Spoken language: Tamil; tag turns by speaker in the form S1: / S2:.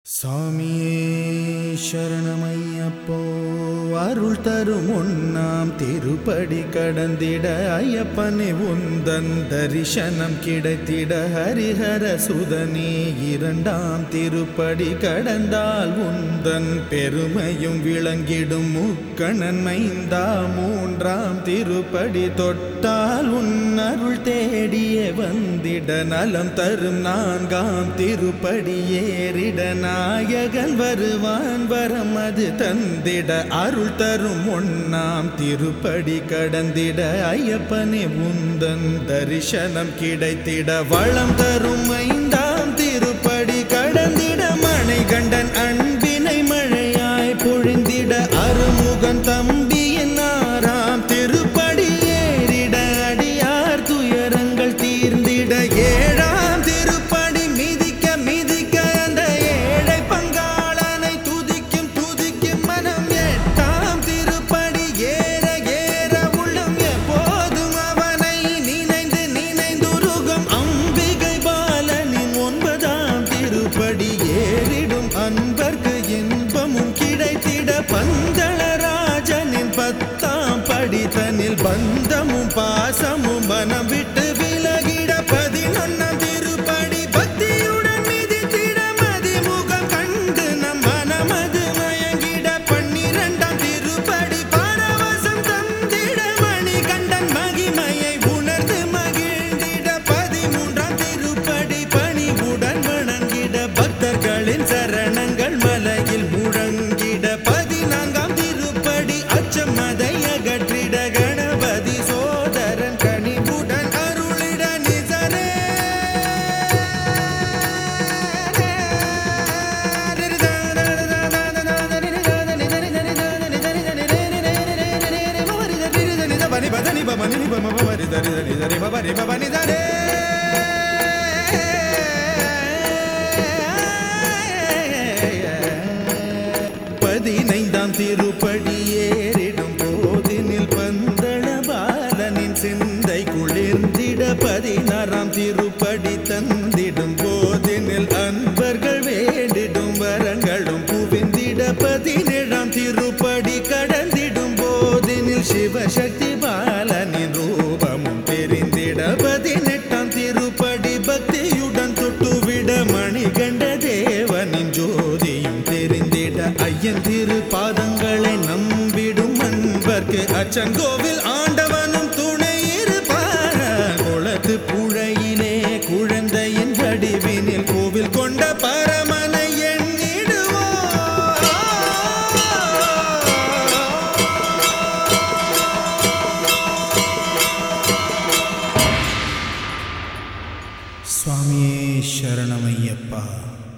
S1: சாமியே சரணமையப்போ அருள் தரும் உண்ணாம் திருப்படி கடந்திட ஐயப்பனே உந்தன் தரிசனம் கிடைத்திட ஹரிஹர சுதனே இரண்டாம் திருப்படி கடந்தால் உந்தன் பெருமையும் விளங்கிடும் முக்கணன் மைந்தா மூன்றாம் திருப்படி தொட்டால் உன் அருள் தேடியே வந்திட நலம் தரும் நான்காம் திருப்படி ஏறிட நாயகன் வருவான் வரம் அது தந்திட அருள் தரும் ஒன்னாம் திருப்படி கடந்திட ஐயப்பனே உந்தன் தரிசனம் கிடைத்திட வளம் தரும் ஐந்தாம் திருப்படி கடந்திட மனை கண்டன் அன்பினை மழையாய் பொழிந்திட அருமுகன் தம்பியின் ஆறாம் திருப்படி ஏறிட அடியார் துயரங்கள் தீர்ந்திட ஏழாம் திருப்படி மிதிக்க மிதிக்க அந்த ஏழை பங்காளனை துதிக்கும் துதிக்கும் மனம் எட்டாம் திருப்படி ஏற ஏற உள்ளம் எப்போதும் அவனை நினைந்து நினைந்துருகும் அம்பிகை பாலனின் ஒன்பதாம் திருப்படி ஏறிடும் அன்பர்க்கு இன்பமும் கிடைத்திட பந்தளராஜனின் பத்தாம் படித்தனில் பந்தமும் பாசமும் மனம் விட்டு விலகிட பதினொன்னாம் திருப்படி பக்தியுடன் மிதித்திட மதிமுகம் கண்டு நம் மனமது மயங்கிட பன்னிரண்டாம் திருப்படி பரவசம் தந்திட மணிகண்டன் மகிமையை உணர்ந்து மகிழ்ந்திட பதிமூன்றாம் திருப்படி பணிவுடன் வணங்கிட பக்தர்களின் சரணங்கள் மலையில் முழங்கிட பதினான்காம் திருப்படி அச்சம் அதை அகற்றிட கணபதி சோதரன் கனிவுடன் அருளிட நிசரே பதினைந்தாம் திருப்படி ஏறிடும் போதினில் பந்தள பாலனின் சிந்தை குளிர்ந்திட பதினாறாம் திருப்படி தந்திடும் போதினில் அன்பர்கள் வேண்டிடும் வரங்களும் குவிந்திட பதினேழாம் திருப்படி கடந்திடும் போதினில் சிவசக்தி பாலனின் ரூபமும் தெரிந்திட பதினெட்டாம் திருப்படி பக்தியுடன் தொட்டுவிட மணிகண்ட தேவனின் ஜோதியும் தெரிந்திட ஐயன் திரு பாதங்களை நம்பிடும் அன்பர்க்கு அச்சங்கோவில் ஆண்டவனும் துணை இருப்பார் குளத்து புழையிலே குழந்தையின் வடிவினில் கோவில் கொண்ட பரமனை எண்ணிடுவோம் சுவாமியே சரணமையப்பா